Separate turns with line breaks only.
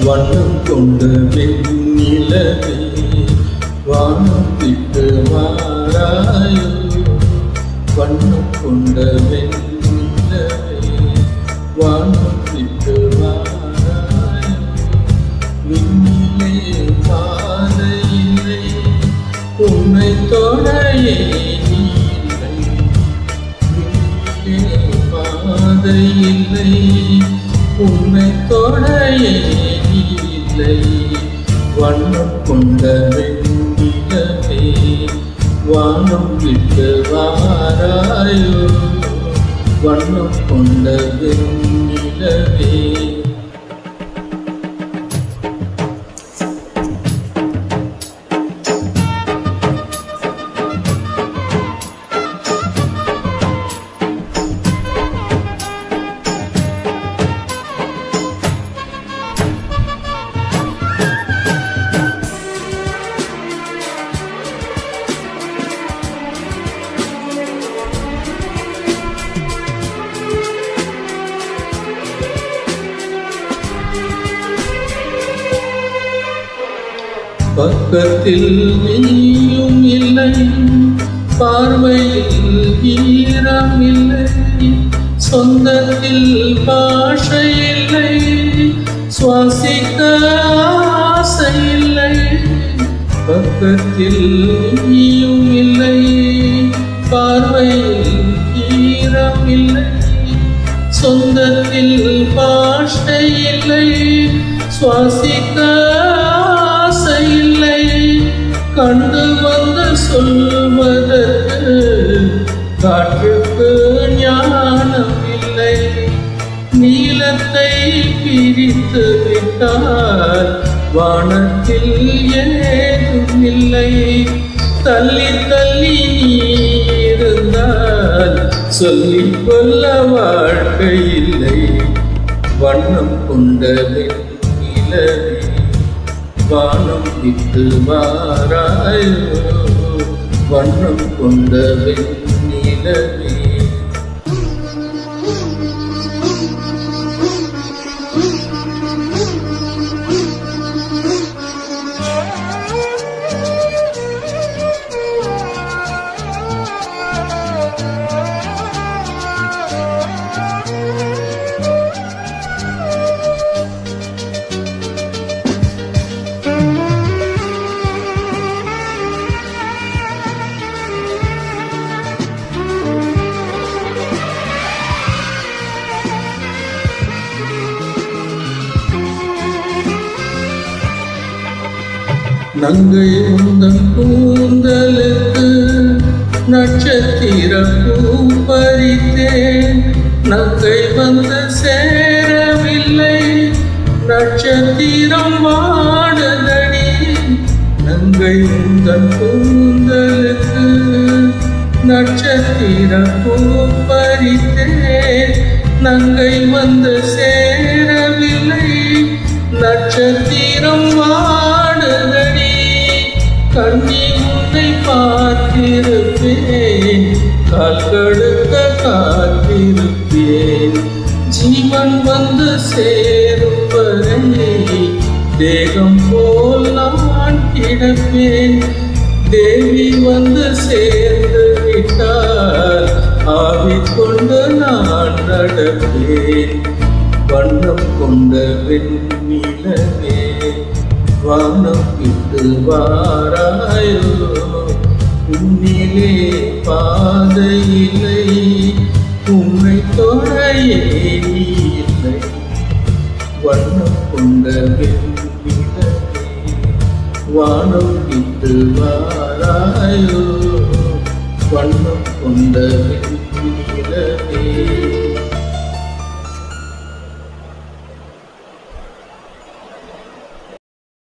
வண்ணம் கொண்ட வெண்ணிலவே வானம் விட்டு வாராயோ வண்ணம் கொண்ட வெண்ணிலவே வானம் விட்டு வாராயோ விண்ணிலே பாதையில்லை உன்னை தொடையே இல்லை விண்ணிலே பாதையில்லை உன்னை தொடையே இல்லை வண்ணம் கொண்ட வெண்ணிலவே வானம் விட்டு வாராயோ வண்ணம் கொண்ட வெண்ணிலவே பக்கத்தில் நீயும் இல்லை பார்வையில் ஈரம் இல்லை சொந்தத்தில் பாஷை இல்லை சுவாசிக்க ஆசை இல்லை பக்கத்தில் நீயும் இல்லை பார்வையில் ஈரம் இல்லை சொந்தத்தில் பாஷை இல்லை சுவாசிக்க ஆசை இல்லை கண்டு வந்து சொல்வதற்கு காற்றுக்கு ஞானம் இல்லை நீளத்தை பிரித்து விட்டால் வானத்தில் ஏதும் இல்லை தள்ளி தள்ளி நீ இருந்தால் சொல்லிக் கொள்ள வாழ்க்கை இல்லை வண்ணம் கொண்ட வெண்ணிலவே வானம் விட்டு வாராயோ வண்ணம் கொண்ட வெண்ணிலவே நங்கை உந்தன் கூந்தலுக்கு நட்சத்திர பூ பறித்தேன் நங்கை வந்து சேரவில்லை நட்சத்திரம் வாடுதடி நங்கை உந்தன் கூந்தலுக்கு நட்சத்திர பூ பறித்தேன் நங்கை வந்து சேரவில்லை நட்சத்திரம் வாடுதடி கண்ணி உன்னை பார்த்திருப்பேன் கால் கடுக்க காத்திருப்பேன் ஜீவன் வந்து சேரும் வரை தேகம் போல் நான் கிடப்பேன் தேவி வந்து சேர்ந்து விட்டால் ஆவி கொண்டு நான் நடப்பேன் வண்ணம் கொண்ட வெண்ணிலவே வானம் விட்டு வாராயோ உன்னிலே பாதையில்லை உன்னை தொடையே நீ இல்லை வண்ணம் கொண்ட வெண்ணிலவே வானம் விட்டு வாராயோ வண்ணம் கொண்ட வெண்ணிலவே